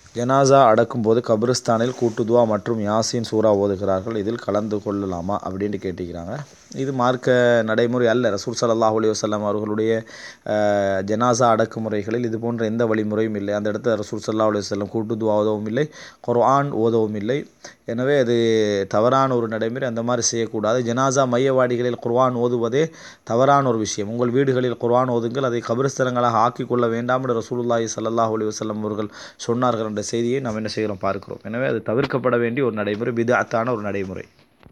ஜனாசா அடக்கும்போது கபிரிஸ்தானில் கூட்டுதுவா மற்றும் யாசின் சூரா ஓதுகிறார்கள் இதில் கலந்து கொள்ளலாமா அப்படின்ட்டு கேட்டிக்கிறாங்க இது மார்க்க நடைமுறை அல்ல ரசூல் ஸல்லல்லாஹு அலைஹி வஸல்லம் அவர்களுடைய அஹ், ஜனாசா அடக்குமுறைகளில் இது போன்ற எந்த வழிமுறையும் இல்லை அந்த இடத்துல ரசூல் ஸல்லல்லாஹு அலைஹி வஸல்லம் கூட்டுதுவா ஓதவும் இல்லை குர்ஆன் ஓதவும் இல்லை எனவே அது தவறான ஒரு நடைமுறை அந்த மாதிரி செய்யக்கூடாது ஜனாசா மையவாடிகளில் குர்ஆன் ஓதுவதே தவறான ஒரு விஷயம் உங்கள் வீடுகளில் குர்ஆன் ஓதுங்கள் அதை கபிரஸ்தலங்களாக ஆக்கிக் கொள்ள வேண்டாம் என்று ரசூலுல்லாஹி ஸல்லல்லாஹு அலைஹி வஸல்லம் அவர்கள் சொன்னார்கள் என்ற செய்தியை நாம் என்ன செய்கிறோம் பார்க்கிறோம் எனவே அது தவிர்க்கப்பட வேண்டிய ஒரு நடைமுறை பிதஅத்தான ஒரு நடைமுறை